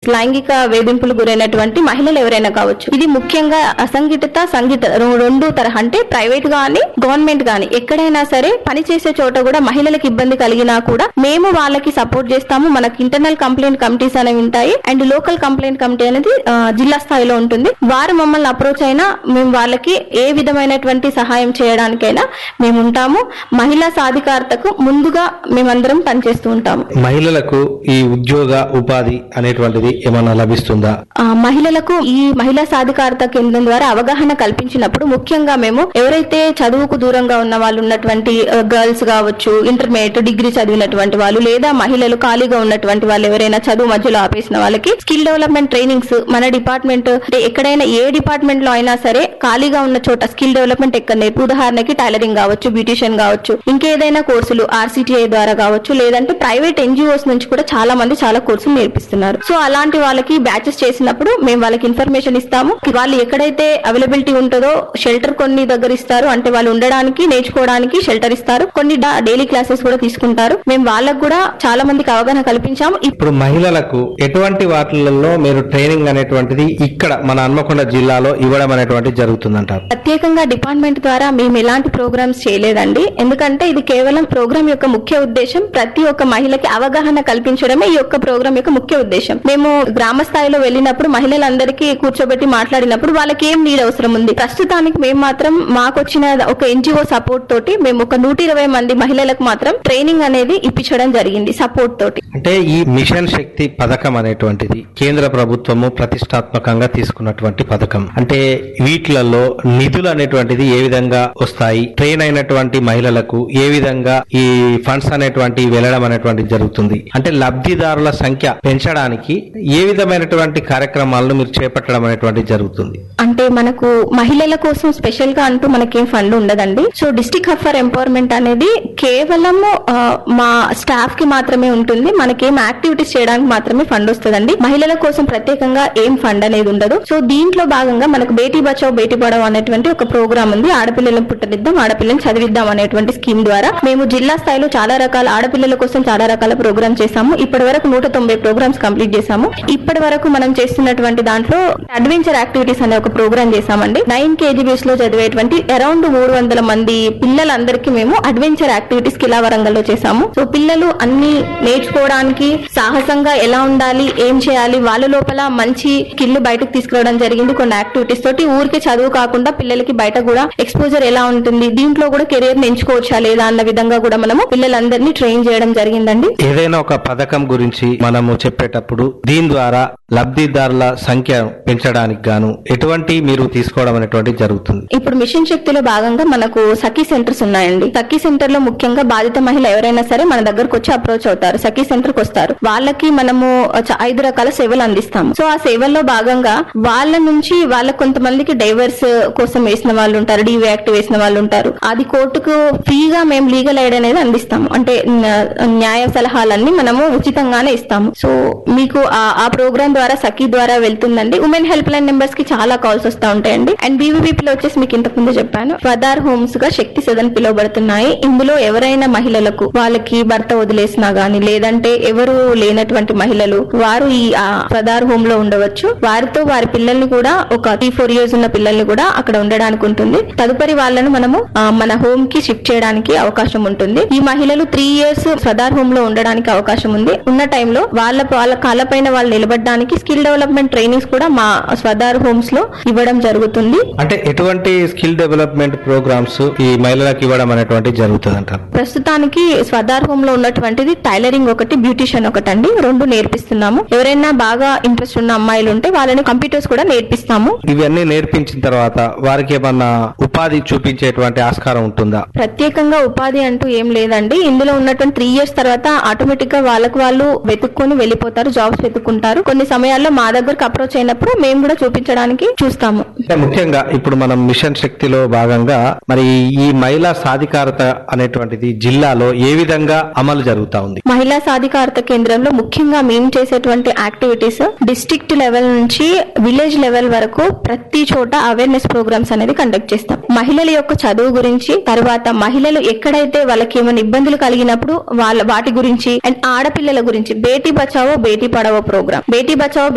లైంగిక వేధింపులు గురైనటువంటి మహిళలు ఎవరైనా కావచ్చు ఇది ముఖ్యంగా అసంఘటిత సంఘటిత రె- రెండు తరహా అంటే ప్రైవేట్ గాని గవర్నమెంట్ గాని ఎక్కడైనా సరే పని చేసే చోట కూడా మహిళలకు ఇబ్బంది కలిగినా కూడా మేము వాళ్ళకి సపోర్ట్ చేస్తాము మనకి ఇంటర్నల్ కంప్లైంట్ కమిటీస్ అనేవి ఉంటాయి అండ్ లోకల్ కంప్లైంట్ కమిటీ అనేది ఆ, జిల్లా స్థాయిలో ఉంటుంది వారు మమ్మల్ని అప్రోచ్ అయినా మేము వాళ్ళకి ఏ విధమైనటువంటి సహాయం చేయడానికైనా మేము ఉంటాము మహిళా సాధికారతకు ముందుగా మేమందరం పనిచేస్తూ ఉంటాము మహిళలకు ఈ ఉద్యోగ ఉపాధి అనేటువంటిది ఏమన్నా లభిస్తుందా ఆ, మహిళలకు ఈ మహిళా సాధికారత కేంద్రం ద్వారా అవగాహన కల్పించినప్పుడు ముఖ్యంగా మేము ఎవరైతే చదువుకు దూరంగా ఉన్న వాళ్ళు ఉన్నటువంటి గర్ల్స్ కావచ్చు ఇంటర్మీడియట్ డిగ్రీ చదివినటువంటి వాళ్ళు లేదా మహిళలు ఖాళీగా ఉన్నటువంటి వాళ్ళు ఎవరైనా చదువు మధ్యలో ఆపేసిన వాళ్ళకి స్కిల్ డెవలప్మెంట్ ట్రైనింగ్స్ మన డిపార్ట్మెంట్ అంటే ఎక్కడైనా ఏ డిపార్ట్మెంట్ లో అయినా సరే ఖాళీగా ఉన్న చోట స్కిల్ డెవలప్మెంట్ ఎక్కడ నేర్పు ఉదాహరణకి టైలరింగ్ కావచ్చు బ్యూటిషియన్ కావచ్చు ఇంకేదైనా కోర్సులు ఆర్సిటిఐ ద్వారా కావచ్చు లేదంటే ప్రైవేట్ ఎన్జిఓస్ నుంచి కూడా చాలా మంది చాలా కోర్సులు నేర్పిస్తున్నారు సో అలాంటి వాళ్ళకి బ్యాచెస్ చేసినప్పుడు మేము వాళ్ళకి ఇన్ఫర్మేషన్ ఇస్తాము వాళ్ళు ఎక్కడైతే అవైలబిలిటీ ఉంటుందో షెల్టర్ కొన్ని దగ్గర ఇస్తారు అంటే వాళ్ళు ఉండడానికి నేర్చుకోవడానికి షెల్టర్ ఇస్తారు కొన్ని డైలీ క్లాసెస్ కూడా తీసుకుంటారు మేము వాళ్ళకు కూడా చాలా మందికి అవగాహన కల్పించాము ఇప్- ఇప్పుడు మహిళలకు ఎటువంటి వాటిలలో మీరు ట్రైనింగ్ అనేటువంటిది ఇక్కడ మన హన్మకొండ జిల్లాలో ఇవ్వడం అనేటువంటిది జరుగుతుందంటారు ప్రత్యేకంగా డిపార్ట్మెంట్ ద్వారా మేము ఎలాంటి ప్రోగ్రామ్స్ చేయలేదండి ఎందుకంటే ఇది కేవలం ప్రోగ్రామ్ యొక్క ముఖ్య ఉద్దేశం ప్రతి ఒక్క మహిళకి అవగాహన కల్పించడమే ఈ యొక్క ప్రోగ్రామ్ యొక్క ముఖ్య ఉద్దేశం మేము గ్రామ స్థాయిలో వెళ్ళినప్పుడు మహిళలందరికీ కూర్చోబెట్టి మాట్లాడినప్పుడు వాళ్ళకి ఏం నీడ్ అవసరం ఉంది ప్రస్తుతానికి మేము మాత్రం మాకు వచ్చిన ఒక ఎన్జిఓ సపోర్ట్ తోటి మేము ఒక నూట ఇరవై మంది మహిళలకు మాత్రం ట్రైనింగ్ అనేది ఇప్పించడం జరిగింది సపోర్ట్ తోటి అంటే ఈ మిషన్ శక్తి పథకం అనేటువంటిది కేంద్ర ప్రభుత్వము ప్రతిష్టాత్మకంగా తీసుకున్నటువంటి పథకం అంటే వీటిలలో నిధులు అనేటువంటిది ఏ విధంగా వస్తాయి ట్రైన్ అయినటువంటి మహిళలకు ఏ విధంగా ఈ ఫండ్స్ అనేటువంటి వెళ్ళడం అనేటువంటిది జరుగుతుంది అంటే లబ్ధిదారుల సంఖ్య పెంచడానికి ఏ విధమైనటువంటి కార్యక్రమాలను మీరు చేపట్టడం అనేటువంటిది జరుగుతుంది అంటే మనకు మహిళల కోసం స్పెషల్ గా అంటూ మనకేం ఫండ్ ఉండదండి so district hub for empowerment అనేది కేవలం మా స్టాఫ్ కి మాత్రమే ఉంటుంది మనకేం యాక్టివిటీస్ చేయడానికి మాత్రమే ఫండ్ వస్తుందండి మహిళల కోసం ప్రత్యేకంగా ఏం ఫండ్ అనేది ఉండదు సో దీంట్లో భాగంగా మనకు బేటీ బచావ్ బేటీ పడావ్ అనేటువంటి ఒక ప్రోగ్రామ్ ఉంది ఆడపిల్లలను పుట్టనిద్దాం ఆడపిల్లని చదివిద్దాం అనేటువంటి స్కీమ్ ద్వారా మేము జిల్లా స్థాయిలో చాలా రకాల ఆడపిల్లల కోసం చాలా రకాల ప్రోగ్రామ్ చేశాము ఇప్పటి వరకు నూట తొంభై ప్రోగ్రామ్స్ కంప్లీట్ చేశాము ఇప్పటి వరకు మనం చేస్తున్నటువంటి దాంట్లో అడ్వెంచర్ యాక్టివిటీస్ అనే ఒక ప్రోగ్రామ్ చేశామండి నైన్ కేజీబీస్ లో చదివేటువంటి అరౌండ్ మూడు వందల మంది పిల్లలందరికీ మేము అడ్వెంచర్ యాక్టివిటీస్ కిలా వరంగల్లో చేశాము సో పిల్లలు అన్ని నేర్చుకోవడానికి సాహసంగా ఎలా ఉండాలి ఏం చేయాలి వాళ్ళ లోపల మంచి స్కిల్ బయటకు తీసుకురావడం జరిగింది కొన్ని యాక్టివిటీస్ తోటి ఊరికే చదువు కాకుండా పిల్లలకి బయట కూడా ఎక్స్పోజర్ ఎలా ఉంటుంది దీంట్లో కూడా కెరీర్ ఎంచుకోవచ్చా లేదా అన్న విధంగా కూడా మనము పిల్లలందరినీ ట్రైన్ చేయడం జరిగిందండి ఏదైనా ఒక పథకం గురించి మనము చెప్పేటప్పుడు దీని ద్వారా లబ్ధిదారుల సంఖ్య పెంచడానికి గాను ఎటువంటి మీరు తీసుకోవడం అనేటువంటి జరుగుతుంది ఇప్పుడు మిషన్ శక్తిలో భాగంగా మనకు సఖీ సెంటర్స్ ఉన్నాయండి సఖీ సెంటర్ లో ముఖ్యంగా బాధిత మహిళ ఎవరైనా సరే మన దగ్గరకు వచ్చి అప్రోచ్ అవుతారు సఖీ సెంటర్ కి వస్తారు వాళ్ళకి మనము చ- ఐదు రకాల సేవలు అందిస్తాము సో ఆ సేవల్లో భాగంగా వాళ్ళ నుంచి వాళ్ళ కొంతమందికి డైవర్స్ కోసం వేసిన వాళ్ళు ఉంటారు డీవీ యాక్ట్ వేసిన వాళ్ళు ఉంటారు అది కోర్టుకు ఫ్రీగా మేము లీగల్ ఎయిడ్ అనేది అందిస్తాము అంటే న- న్యాయ సలహాలన్నీ మనము ఉచితంగానే ఇస్తాము సో మీకు ఆ- ఆ ప్రోగ్రామ్ ద్వారా సఖీ ద్వారా వెళ్తుందండి ఉమెన్ హెల్ప్ లైన్ నెంబర్స్ కి చాలా కాల్స్ వస్తూ ఉంటాయండి అండ్ బీవీపీలో వచ్చేసి మీకు ఇంతకు ముందు చెప్పాను ఫదార్ హోమ్స్ గా శక్తి సదన్ పిలువబడుతున్నాయి ఇందులో ఎవరైనా మహిళలకు వాళ్ళకి భర్త వదిలేసినా గానీ లేదంటే ఎవరు లేనటువంటి మహిళలు వారు ఈ ఆ, ఫదార్ హోమ్ లో ఉండవచ్చు వారితో వారి పిల్లల్ని కూడా ఒక త్రీ ఫోర్ ఇయర్స్ ఉన్న పిల్లల్ని కూడా అక్కడ ఉండడానికి ఉంటుంది తదుపరి వాళ్ళను మనము ఆ, మన హోమ్ కి షిఫ్ట్ చేయడానికి అవకాశం ఉంటుంది ఈ మహిళలు త్రీ ఇయర్స్ సదార్ హోమ్ లో ఉండడానికి అవకాశం ఉంది ఉన్న టైంలో వాళ్ళ వాళ్ళ కాళ్ళపైన వాళ్ళు నిలబడడానికి స్కిల్ డెవలప్మెంట్ ట్రైనింగ్స్ కూడా మా స్వదార్ హోమ్స్ లో ఇవ్వడం జరుగుతుంది అంటే ఎటువంటి స్కిల్ డెవలప్మెంట్ ప్రోగ్రామ్స్ ఈ మహిళలకు ఇవ్వడం అనేటువంటి జరుగుతుంది అంటారు ప్రస్తుతానికి స్వదార్ హోమ్ లో ఉన్నటువంటిది టైలరింగ్ ఒకటి బ్యూటిషియన్ ఒకటి అండి రెండు నేర్పిస్తున్నాము ఎవరైనా బాగా ఇంట్రెస్ట్ ఉన్న అమ్మాయిలు ఉంటే వాళ్ళని కంప్యూటర్స్ కూడా నేర్పిస్తాము ఇవన్నీ నేర్పించిన తర్వాత వారికి ఏమన్నా ఉపాధి చూపించేటువంటి ఆస్కారం ఉంటుందా ప్రత్యేకంగా ఉపాధి అంటూ ఏం లేదండి ఇందులో ఉన్నటువంటి త్రీ ఇయర్స్ తర్వాత ఆటోమేటిక్ గా వాళ్ళకు వాళ్ళు వెతుక్కొని వెళ్ళిపోతారు జాబ్స్ వెతుక్కుంటారు కొన్ని సమయాల్లో మా దగ్గరకు అప్రోచ్ అయినప్పుడు మేము కూడా చూపించడానికి చూస్తాము అంటే ముఖ్యంగా ఇప్పుడు మనం మిషన్ శక్తిలో భాగంగా మరి ఈ మహిళా సాధికారత అనేటువంటిది జిల్లాలో ఏ విధంగా అమలు జరుగుతా ఉంది మహిళా సాధికారత కేంద్రంలో ముఖ్యంగా మేము చేసేటువంటి యాక్టివిటీస్ డిస్ట్రిక్ట్ లెవెల్ నుంచి విలేజ్ లెవెల్ వరకు ప్రతి చోట అవేర్నెస్ ప్రోగ్రామ్స్ అనేది కండక్ట్ చేస్తాం మహిళల యొక్క చదువు గురించి తర్వాత మహిళలు ఎక్కడైతే వాళ్ళకి ఏమైనా ఇబ్బందులు కలిగినప్పుడు వాళ్ళ వాటి గురించి అండ్ ఆడపిల్లల గురించి బేటీ బచావో బేటీ పడావో ప్రోగ్రామ్ బేటీ బచావో